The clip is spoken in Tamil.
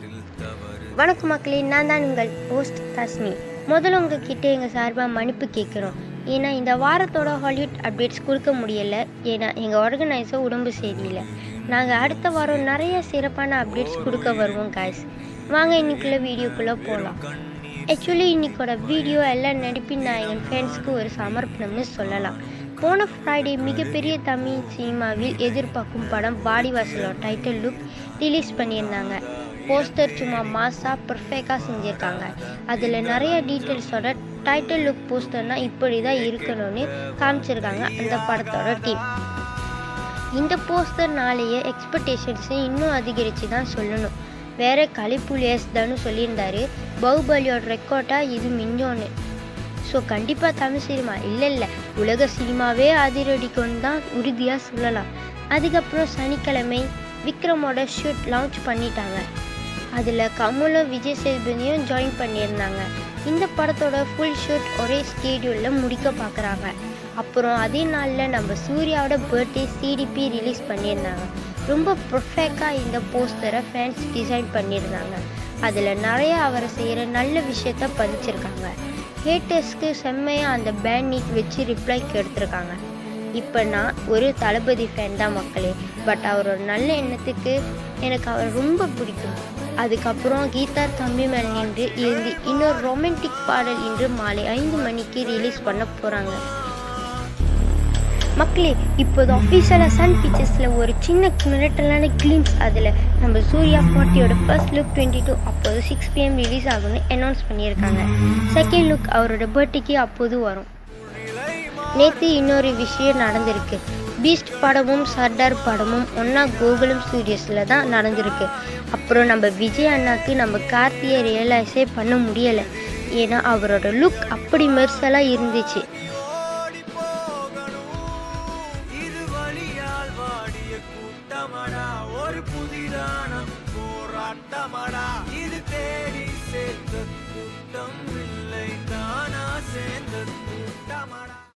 வணக்கம் மக்களே நான் தான் உங்கள் ஹோஸ்ட் தஸ்மி முதல்ல உங்ககிட்ட எங்கள் சார்பாக மன்னிப்பு கேட்குறோம் ஏன்னா இந்த வாரத்தோட ஹாலிவுட் அப்டேட்ஸ் கொடுக்க முடியலை ஏன்னா எங்கள் ஆர்கனைசர் உடம்பு சரியில்லை நாங்கள் அடுத்த வாரம் நிறைய சிறப்பான அப்டேட்ஸ் கொடுக்க வருவோம் guys வாங்க இன்னைக்குள்ள வீடியோக்குள்ளே போகலாம் ஆக்சுவலி இன்னைக்கோட வீடியோ எல்லாம் நடிப்பின் நாயகன் ஃபேன்ஸ்க்கு ஒரு சமர்ப்பணம்னு சொல்லலாம் போன ஃப்ரைடே மிகப்பெரிய தமிழ் சினிமாவில் எதிர்பார்க்கும் படம் பாடிவாசலோட டைட்டில் லுக் ரிலீஸ் பண்ணியிருந்தாங்க போஸ்டர் சும்மா மாஸாக பர்ஃபெக்டாக செஞ்சுருக்காங்க அதில் நிறைய டீட்டெயில்ஸோட டைட்டில் லுக் போஸ்டர்னா இப்படி தான் இருக்கணும்னு காமிச்சிருக்காங்க அந்த படத்தோட டீம் இந்த போஸ்டர்னாலேயே எக்ஸ்பெக்டேஷன்ஸை இன்னும் அதிகரித்து தான் சொல்லணும் வேற கலிப்புலியஸ் தானு சொல்லியிருந்தாரு பாகுபலியோட ரெக்கார்டாக இது மிஞ்சோன்னு ஸோ கண்டிப்பாக தமிழ் சினிமா இல்லை இல்லை உலக சினிமாவே அதிரடிக்கும்னு தான் உறுதியாக சொல்லலாம் அதுக்கப்புறம் சனிக்கிழமை விக்ரமோட ஷூட் லான்ச் பண்ணிட்டாங்க அதில் கமலும் விஜய் சேதுபதியும் ஜாயின் பண்ணியிருந்தாங்க இந்த படத்தோட ஃபுல் ஷூட் ஒரே ஸ்கேடியூலில் முடிக்க பார்க்குறாங்க அப்புறம் அதே நாளில் நம்ம சூர்யாவோட பர்த்டே சிடிபி ரிலீஸ் பண்ணியிருந்தாங்க ரொம்ப பர்ஃபெக்டாக இந்த போஸ்டரை ஃபேன்ஸ் டிசைன் பண்ணியிருந்தாங்க அதில் நிறைய அவரை செய்கிற நல்ல விஷயத்த பதிச்சிருக்காங்க ஹேட்டர்ஸ்க்கு செம்மையாக அந்த பேண்ட் நீட் வச்சு ரிப்ளைக்கு எடுத்திருக்காங்க இப்போ நான் ஒரு தளபதி ஃபேன் தான் மக்களே பட் அவரோட நல்ல எண்ணத்துக்கு எனக்கு அவர் ரொம்ப பிடிக்கும் அதுக்கப்புறம் கீதார் தம்பி மேல் நின்று இருந்து இன்னொரு ரொமான்டிக் பாடல் இன்று மாலை ஐந்து மணிக்கு ரிலீஸ் பண்ண போகிறாங்க மக்களே இப்போது அஃபீஷியலாக சன் பிக்சர்ஸில் ஒரு சின்ன மிரட்டலான கிளிம்ஸ் அதில் நம்ம சூர்யா பாட்டியோட ஃபர்ஸ்ட் லுக் டுவெண்ட்டி டூ அப்போது சிக்ஸ் பிஎம் ரிலீஸ் ஆகும்னு அனௌன்ஸ் பண்ணியிருக்காங்க செகண்ட் லுக் அவரோட பர்த்டேக்கு அப்போது வரும் நேற்று இன்னொரு விஷயம் நடந்திருக்கு பீஸ்ட் படமும் சர்தார் படமும் ஒன்றா கோகுலம் ஸ்டூடியோஸில் தான் நடந்திருக்கு அப்புறம் நம்ம விஜய் அண்ணாக்கு நம்ம கார்த்தியை ரியலைஸே பண்ண முடியலை ஏன்னா அவரோட லுக் அப்படி மெர்சலாக இருந்துச்சு இது வழியால் வாடிய கூட்டமடா ஒரு புதிதான போராட்டமடா இது தே